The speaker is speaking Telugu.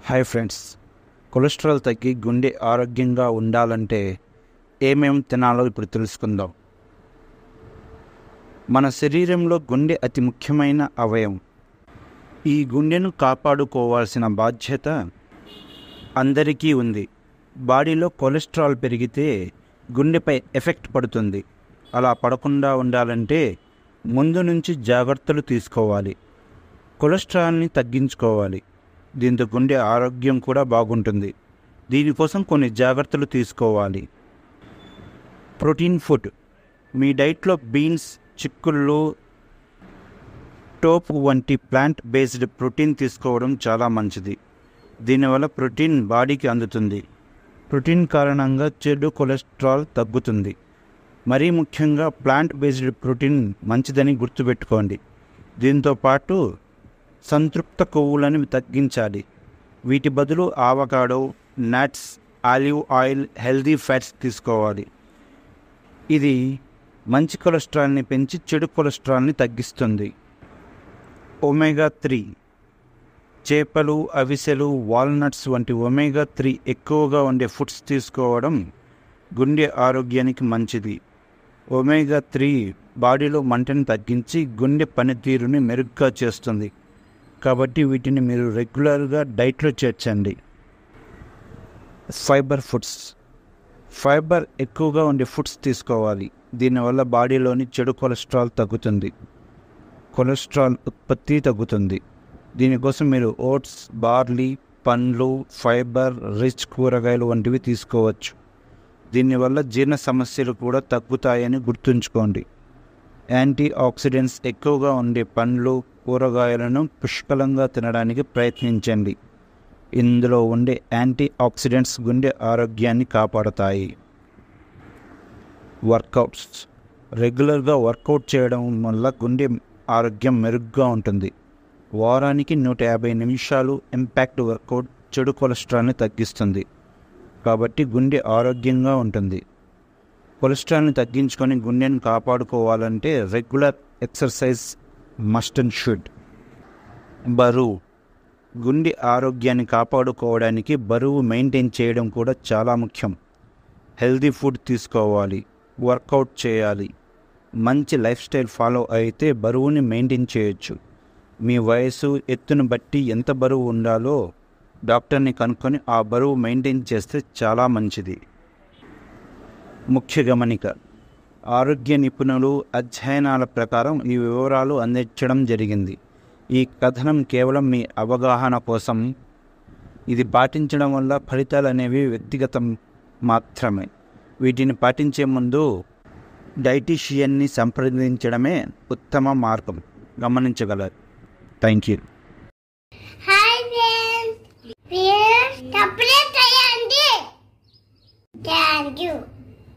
హాయ్ ఫ్రెండ్స్ కొలెస్ట్రాల్ తగ్గి గుండె ఆరోగ్యంగా ఉండాలంటే ఏమేం తినాలో ఇప్పుడు తెలుసుకుందాం మన శరీరంలో గుండె అతి ముఖ్యమైన అవయవం ఈ గుండెను కాపాడుకోవాల్సిన బాధ్యత అందరికీ ఉంది బాడీలో కొలెస్ట్రాల్ పెరిగితే గుండెపై ఎఫెక్ట్ పడుతుంది అలా పడకుండా ఉండాలంటే ముందు నుంచి జాగ్రత్తలు తీసుకోవాలి కొలెస్ట్రాల్ని తగ్గించుకోవాలి దీంతో గుండె ఆరోగ్యం కూడా బాగుంటుంది దీనికోసం కొన్ని జాగ్రత్తలు తీసుకోవాలి ప్రోటీన్ ఫుడ్ మీ డైట్లో బీన్స్ చిక్కుళ్ళు టోపు వంటి ప్లాంట్ బేస్డ్ ప్రోటీన్ తీసుకోవడం చాలా మంచిది దీనివల్ల ప్రోటీన్ బాడీకి అందుతుంది ప్రోటీన్ కారణంగా చెడు కొలెస్ట్రాల్ తగ్గుతుంది మరీ ముఖ్యంగా ప్లాంట్ బేస్డ్ ప్రోటీన్ మంచిదని గుర్తుపెట్టుకోండి దీంతో పాటు సంతృప్త కొవ్వులను తగ్గించాలి వీటి బదులు avocado nuts olive oil healthy fats తీసుకోవాలి ఇది మంచి కొలెస్ట్రాల్ని పెంచి చెడు కొలెస్ట్రాల్ని తగ్గిస్తుంది ఒమేగా త్రీ చేపలు అవిసెలు వాల్నట్స్ వంటి ఒమేగా త్రీ ఎక్కువగా ఉండే ఫుడ్స్ తీసుకోవడం గుండె ఆరోగ్యానికి మంచిది ఒమేగా త్రీ బాడీలో మంటను తగ్గించి గుండె పనితీరుని మెరుగ్గా చేస్తుంది కాబట్టి వీటిని మీరు రెగ్యులర్గా డైట్లో చేర్చండి ఫైబర్ ఫుడ్స్ ఫైబర్ ఎక్కువగా ఉండే ఫుడ్స్ తీసుకోవాలి దీనివల్ల బాడీలోని చెడు కొలెస్ట్రాల్ తగ్గుతుంది కొలెస్ట్రాల్ ఉత్పత్తి తగ్గుతుంది దీనికోసం మీరు ఓట్స్ బార్లీ పండ్లు ఫైబర్ రిచ్ కూరగాయలు వంటివి తీసుకోవచ్చు దీనివల్ల జీర్ణ సమస్యలు కూడా తగ్గుతాయని గుర్తుంచుకోండి యాంటీ ఆక్సిడెంట్స్ ఎక్కువగా ఉండే పండ్లు కూరగాయలను పుష్కలంగా తినడానికి ప్రయత్నించండి ఇందులో ఉండే యాంటీ ఆక్సిడెంట్స్ గుండె ఆరోగ్యాన్ని కాపాడతాయి వర్కౌట్స్ రెగ్యులర్గా వర్కౌట్ చేయడం వల్ల గుండె ఆరోగ్యం మెరుగ్గా ఉంటుంది వారానికి నూట యాభై నిమిషాలు ఇంపాక్ట్ వర్కౌట్ చెడు కొలెస్ట్రాల్ని తగ్గిస్తుంది కాబట్టి గుండె ఆరోగ్యంగా ఉంటుంది కొలెస్ట్రాల్ని తగ్గించుకొని గుండెని కాపాడుకోవాలంటే regular exercise must and should బరువు గుండె ఆరోగ్యాన్ని కాపాడుకోవడానికి బరువు మెయింటైన్ చేయడం కూడా చాలా ముఖ్యం హెల్దీ ఫుడ్ తీసుకోవాలి వర్కౌట్ చేయాలి మంచి లైఫ్ స్టైల్ ఫాలో అయితే బరువుని మెయింటైన్ చేయొచ్చు మీ వయసు ఎత్తును బట్టి ఎంత బరువు ఉండాలో డాక్టర్ని కనుక్కొని ఆ బరువు మెయింటైన్ చేస్తే చాలా మంచిది ముఖ్య గమనిక ఆరోగ్య నిపుణులు అధ్యయనాల ప్రకారం ఈ వివరాలు అందించడం జరిగింది ఈ కథనం కేవలం మీ అవగాహన కోసం ఇది పాటించడం వల్ల ఫలితాలు అనేవి వ్యక్తిగతం మాత్రమే వీటిని పాటించే ముందు డైటీషియన్ని సంప్రదించడమే ఉత్తమ మార్గం గమనించగలరు thank you hi friends please subscribe చేయండి థ్యాంక్ యూ